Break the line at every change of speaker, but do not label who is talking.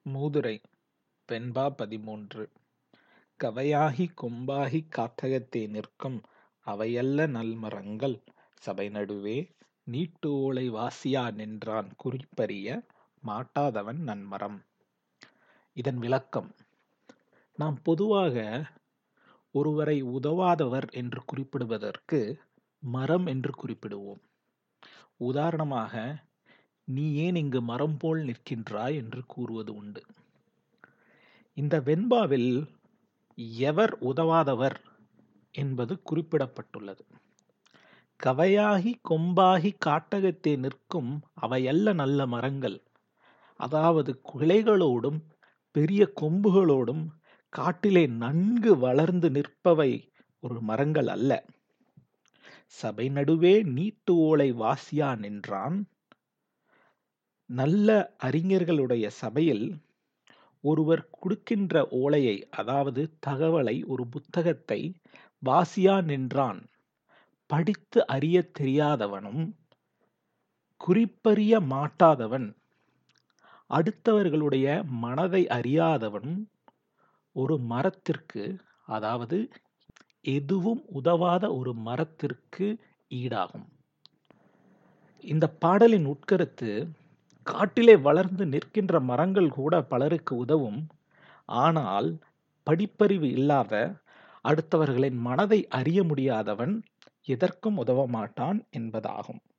மூதுரை வெண்பா பதிமூன்று. கவையாகிக் கொம்பாகிக் காத்தகத்தே நிற்கும் அவையல்ல நல்மரங்கள் சபைநடுவே நீட்டு ஓலை வாசியா நின்றான் குறிப்பறிய மாட்டாதவன் நன்மரம். இதன் விளக்கம் நாம் பொதுவாக ஒருவரை உதவாதவர் என்று குறிப்பிடுவதற்கு மரம் என்று குறிப்பிடுவோம். உதாரணமாக நீ ஏன் இங்கு மரம் போல் நிற்கின்றாய் என்று கூறுவது உண்டு. இந்த வெண்பாவில் எவர் உதவாதவர் என்பது குறிப்பிடப்பட்டுள்ளது. கவையாகி கொம்பாகி காட்டகத்தே நிற்கும் அவையல்ல நல்ல மரங்கள் அதாவது கிளைகளோடும் பெரிய கொம்புகளோடும் காட்டிலே நன்கு வளர்ந்து நிற்பவை ஒரு மரங்கள் அல்ல. சபை நடுவே நீட்டு ஓலை வாசியா நின்றான். நல்ல அறிஞர்களுடைய சபையில் ஒருவர் கொடுக்கின்ற ஓலையை அதாவது தகவலை ஒரு புத்தகத்தை வாசியா நின்றான் படித்து அறியத் தெரியாதவனும் குறிப்பறிய மாட்டாதவன் அடுத்தவர்களுடைய மனதை அறியாதவனும் ஒரு மரத்திற்கு அதாவது எதுவும் உதவாத ஒரு மரத்திற்கு ஈடாகும். இந்த பாடலின் உட்கருத்து காட்டிலே வளர்ந்து நிற்கின்ற மரங்கள் கூட பலருக்கு உதவும். ஆனால் படிப்பறிவு இல்லாத அடுத்தவர்களின் மனதை அறிய முடியாதவன் எதற்கும் உதவமாட்டான் என்பதாகும்.